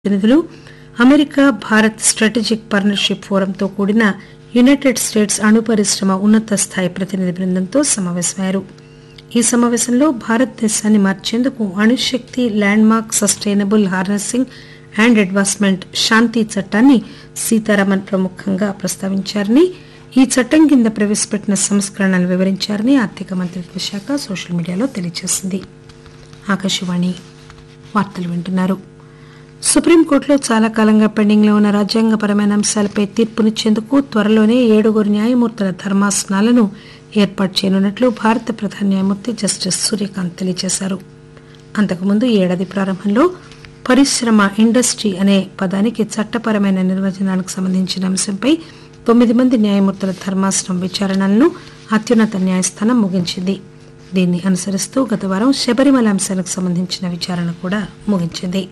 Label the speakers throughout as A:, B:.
A: ప్రతినిధులు America Bharat strategic partnership ఫోరంతో కూడిన యునైటెడ్ స్టేట్స్ అణు పరిశ్రమ ఉన్నత స్థాయి ప్రతినిధి బృందంతో సమావేశమయ్యారు ఈ సమావేశంలో భారతదేశాన్ని మార్చేందుకు అణుశక్తి landmark sustainable harnessing and advancement శాంతి చట్టాన్ని సీతారామన్ ప్రముఖంగా ప్రస్తావించారని ఈ చట్టం కింద ప్రవేశపెట్టిన సంస్కరణలు వివరించారని ఆర్థిక మంత్రిత్వ శాఖ సోషల్ మీడియాలో తెలియజేసింది ఆకాశవాణి వార్తలు వింటున్నారు సుప్రీంకోర్టులో చాలా కాలంగా పెండింగ్ లో ఉన్న రాజ్యాంగపరమైన అంశాలపై తీర్పునిచ్చేందుకు త్వరలోనే ఏడుగురు న్యాయమూర్తుల ధర్మాసనాలను ఏర్పాటు చేయనున్నట్లు భారత ప్రధాన న్యాయమూర్తి జస్టిస్ సూర్యకాంత్ తెలియజేశారు అంతకుముందు ఈ ఏడాది ప్రారంభంలో పరిశ్రమ ఇండస్ట్రీ అనే పదానికి చట్టపరమైన నిర్వచనానికి సంబంధించిన అంశంపై తొమ్మిది మంది న్యాయమూర్తుల ధర్మాసనం విచారణలను అత్యున్నత న్యాయస్థానం ముగించింది దీన్ని అనుసరిస్తూ గత వారం శబరిమల అంశానికి సంబంధించిన విచారణ కూడా ముగించింది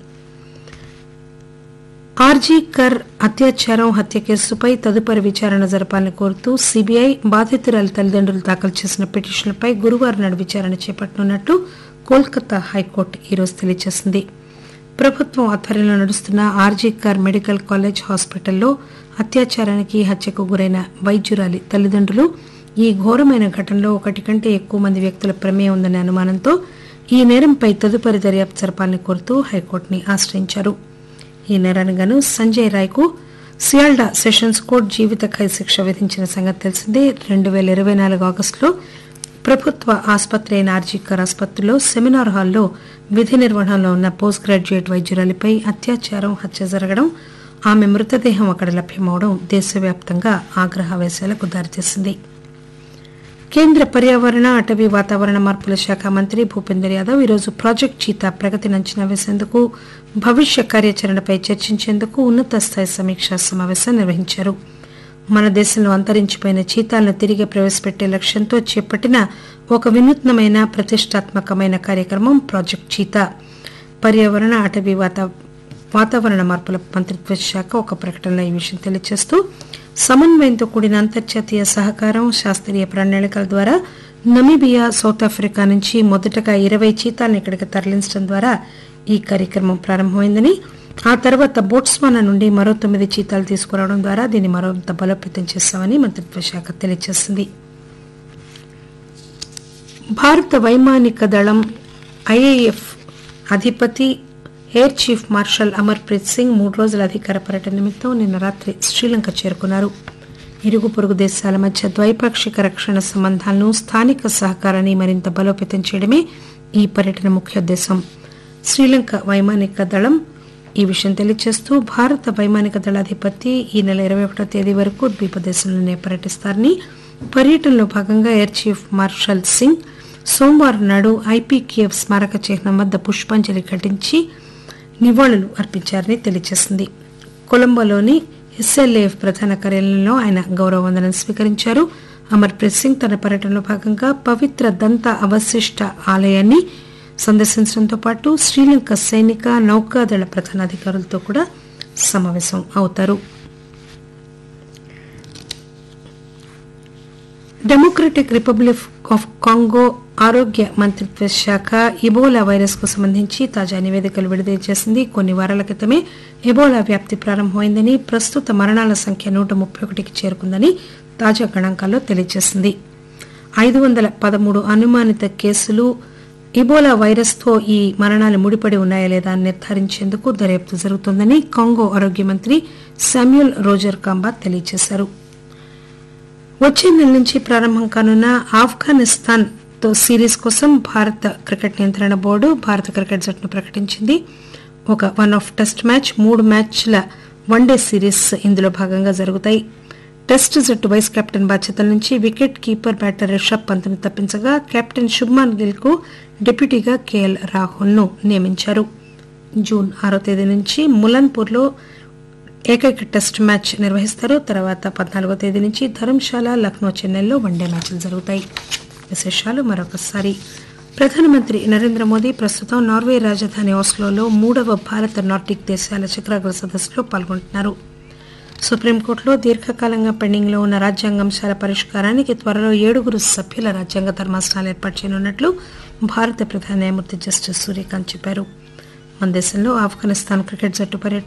A: ఆర్జీ కర్ అత్యాచారం హత్య కేసుపై తదుపరి విచారణ జరపాలని కోరుతూ సీబీఐ బాధితురాలి తల్లిదండ్రులు దాఖలు చేసిన పిటిషన్లపై గురువారం నాడు విచారణ చేపట్టనున్నట్లు కోల్కతా హైకోర్టు ఈరోజు తెలియజేసింది ప్రభుత్వం ఆధ్వర్యంలో నడుస్తున్న ఆర్జీ కర్ మెడికల్ కాలేజ్ హాస్పిటల్లో అత్యాచారానికి హత్యకు గురైన వైద్యురాలి తల్లిదండ్రులు ఈ ఘోరమైన ఘటనలో ఒకటి కంటే ఎక్కువ మంది వ్యక్తుల ప్రమేయం ఉందనే అనుమానంతో ఈ నేరంపై తదుపరి దర్యాప్తు జరపాలని కోరుతూ హైకోర్టుని ఆశ్రయించారు ఈ నేరానికి గాను సంజయ్ రాయ్ కు సియాల్డా సెషన్స్ కోర్టు జీవిత ఖైదు శిక్ష విధించిన సంగతి తెలిసిందే రెండు పేల ఇరవై నాలుగు ఆగస్టులో ప్రభుత్వ ఆసుపత్రి అయిన ఆర్జీకర్ ఆసుపత్రిలో సెమినార్ హాల్లో విధి నిర్వహణలో ఉన్న పోస్ట్ గ్రాడ్యుయేట్ వైద్యురాలిపై అత్యాచారం హత్య జరగడం ఆమె మృతదేహం అక్కడ లభ్యమవడం దేశవ్యాప్తంగా ఆగ్రహావేశాలకు దారితీసింది కేంద్ర పర్యావరణ అటవీ వాతావరణ మార్పుల శాఖ మంత్రి భూపేందర్ యాదవ్ ఈరోజు ప్రాజెక్ట్ చీతా ప్రగతిని అంచనా వేసేందుకు భవిష్య కార్యాచరణపై చర్చించేందుకు ఉన్నత స్థాయి సమీక్షా సమావేశం నిర్వహించారు మన దేశంలో అంతరించిపోయిన చీతాలను తిరిగి ప్రవేశపెట్టే లక్ష్యంతో చేపట్టిన ఒక వినూత్నమైన ప్రతిష్టాత్మకమైన కార్యక్రమం ప్రాజెక్ట్ చీతా పర్యావరణ అటవీ వాతావరణ మార్పుల మంత్రిత్వ శాఖ ఒక ప్రకటనలో ఈ విషయం తెలియజేస్తూ సమన్వయంతో కూడిన అంతర్జాతీయ సహకారం శాస్త్రీయ ప్రణాళికల ద్వారా నమీబియా సౌత్ ఆఫ్రికా నుంచి మొదటగా ఇరవై చీతాలను ఇక్కడికి తరలించడం ద్వారా ఈ కార్యక్రమం ప్రారంభమైందని ఆ తర్వాత బోట్స్వానా నుండి మరో తొమ్మిది చీతాలు తీసుకురావడం ద్వారా దీన్ని మరింత బలోపేతం చేశామని మంత్రిత్వ శాఖ తెలియజేసింది భారత వైమానిక దళం ఐఏఎఫ్ అధిపతి air chief marshal Amarpreet Singh మూడు రోజుల అధికార పర్యటన నిమిత్తం నిన్న రాత్రి శ్రీలంక చేరుకున్నారు ఇరుగు పొరుగు దేశాల మధ్య ద్వైపాక్షిక రక్షణ సంబంధాలను స్థానిక సహకారాన్ని మరింత బలోపేతం చేయడమే ఈ పర్యటన ముఖ్యోద్దేశం శ్రీలంక వైమానిక దళం ఈ విషయం తెలియజేస్తూ భారత వైమానిక దళాధిపతి ఈ నెల ఇరవై ఒకటో తేదీ వరకు ద్వీపదేశంలోనే పర్యటిస్తారని పర్యటనలో భాగంగా ఎయిర్ చీఫ్ మార్షల్ సింగ్ సోమవారం నాడు ఐపీకేఎఫ్ స్మారక చిహ్నం వద్ద పుష్పాంజలి ఘటించి నివాళులు అర్పించారని తెలియజేసింది కొలంబోలోని ఎస్ఎల్ఏఎఫ్ ప్రధాన కార్యాలయంలో ఆయన గౌరవ వందనం స్వీకరించారు అమర్ప్రీత్ సింగ్ తన పర్యటనలో భాగంగా పవిత్ర దంత అవశిష్ట ఆలయాన్ని సందర్శించడంతో పాటు శ్రీలంక సైనిక నౌకాదళ ప్రధానాధికారులతో కూడా సమావేశం అవుతారు డెమోక్రటిక్ రిపబ్లిక్ ఆఫ్ కాంగో ఆరోగ్య మంత్రిత్వ శాఖ ఇబోలా వైరస్ కు సంబంధించి తాజా నివేదికలు విడుదల చేసింది కొన్ని వారాల క్రితమే ఎబోలా వ్యాప్తి ప్రారంభమైందని ప్రస్తుత మరణాల సంఖ్య నూట ముప్పై ఒకటికి చేరుకుందని తాజా గణాంకాల్లో తెలియజేసింది ఐదు వందల పదమూడు అనుమానిత కేసులు ఇబోలా వైరస్ తో ఈ మరణాలు ముడిపడి ఉన్నాయా లేదా అని నిర్ధారించేందుకు దర్యాప్తు జరుగుతోందని కాంగో ఆరోగ్య మంత్రి శామ్యుల్ రోజర్ కాంబా తెలియజేశారు వచ్చే నెల నుంచి ప్రారంభం కానున్న ఆఫ్ఘనిస్తాన్ తో సిరీస్ కోసం భారత క్రికెట్ నియంత్రణ బోర్డు భారత క్రికెట్ జట్టును ప్రకటించింది ఒక వన్ ఆఫ్ టెస్ట్ మ్యాచ్ మూడు మ్యాచ్ల వన్డే సిరీస్ ఇందులో భాగంగా జరుగుతాయి టెస్ట్ జట్టు వైస్ కెప్టెన్ బాధ్యతల నుంచి వికెట్ కీపర్ బ్యాటర్ రిషబ్ పంత్ను తప్పించగా కెప్టెన్ శుభ్మాన్ గిల్ కు డిప్యూటీగా కేఎల్ రాహుల్ ను నియమించారు జూన్ ఆరో తేదీ నుంచి ములన్పూర్ లో ఏకైక టెస్ట్ మ్యాచ్ నిర్వహిస్తారు తర్వాత పద్నాలుగో తేదీ నుంచి ధర్మశాల లక్నో చెన్నైలో వన్డే మ్యాచ్లు జరుగుతాయి విశేషాలు మరొకసారి ప్రధానమంత్రి నరేంద్ర మోదీ ప్రస్తుతం నార్వే రాజధాని ఆస్లోలో మూడవ భారత నార్డిక్ దేశాల శిఖరాగ్ర సదస్సులో పాల్గొంటున్నారు సుప్రీంకోర్టులో దీర్ఘకాలంగా పెండింగ్ లో ఉన్న రాజ్యాంగాంశాల పరిష్కారానికి త్వరలో ఏడుగురు సభ్యుల రాజ్యాంగ ధర్మాసనాలు ఏర్పాటు చేయనున్నట్లు భారత ప్రధాన న్యాయమూర్తి జస్టిస్ సూర్యకాంత్ చెప్పారు మన దేశంలో ఆఫ్ఘనిస్తాన్ క్రికెట్ జట్టు పర్యటన